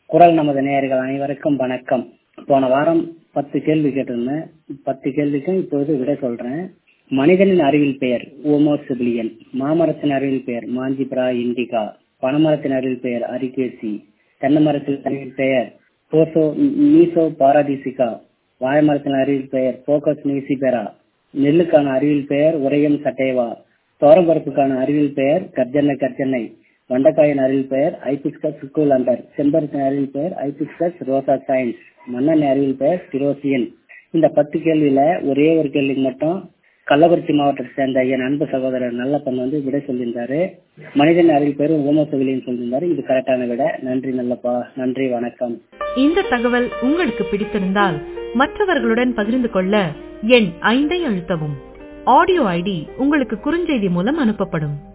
குரல் நமது நேயர்கள் அனைவருக்கும் வணக்கம் போன வாரம் பத்து கேள்வி கேட்டிருந்தேன் பத்து கேள்விக்கும் இப்பொழுது விடை சொல்றேன் மனிதனின் அறிவியல் பெயர் ஓமோசிபிலியன் மாமரத்தின் அறிவியல் பெயர் மாஞ்சிப்ரா இண்டிகா பனமரத்தின் அறிவியல் பெயர் அரிகேசி தென்னை மரத்தின் அறிவியல் பெயர் போசோ மீசோ பாராடிசிகா வாழைமரத்தின் அறிவியல் பெயர் போக்கஸ் நீசிபெரா நெல்லுக்கான அறிவியல் பெயர் உரையம் சட்டேவா தோரம்பருப்புக்கான அறிவியல் பெயர் கர்ஜனை கர்ஜனை வண்டக்காயின் அறிவியல் பெயர் ஐபிஸ்கஸ் சுக்குலண்டர் செம்பருத்தின் அறிவியல் பெயர் ஐபிஸ்கஸ் ரோசா சயின்ஸ் மன்னன் அறிவியல் பெயர் திரோசியன் இந்த பத்து கேள்வியில ஒரே ஒரு கேள்விக்கு மட்டும் கள்ளக்குறிச்சி மாவட்டத்தை சேர்ந்த என் அன்பு சகோதரர் நல்லப்பன் வந்து விடை சொல்லியிருந்தாரு மனிதன் அறிவியல் பெயர் ஓமோசவிலின்னு சொல்லியிருந்தாரு இது கரெக்டான விட நன்றி நல்லப்பா நன்றி வணக்கம் இந்த தகவல் உங்களுக்கு பிடித்திருந்தால் மற்றவர்களுடன் பகிர்ந்து கொள்ள எண் ஐந்தை அழுத்தவும் ஆடியோ ஐடி உங்களுக்கு குறுஞ்செய்தி மூலம் அனுப்பப்படும்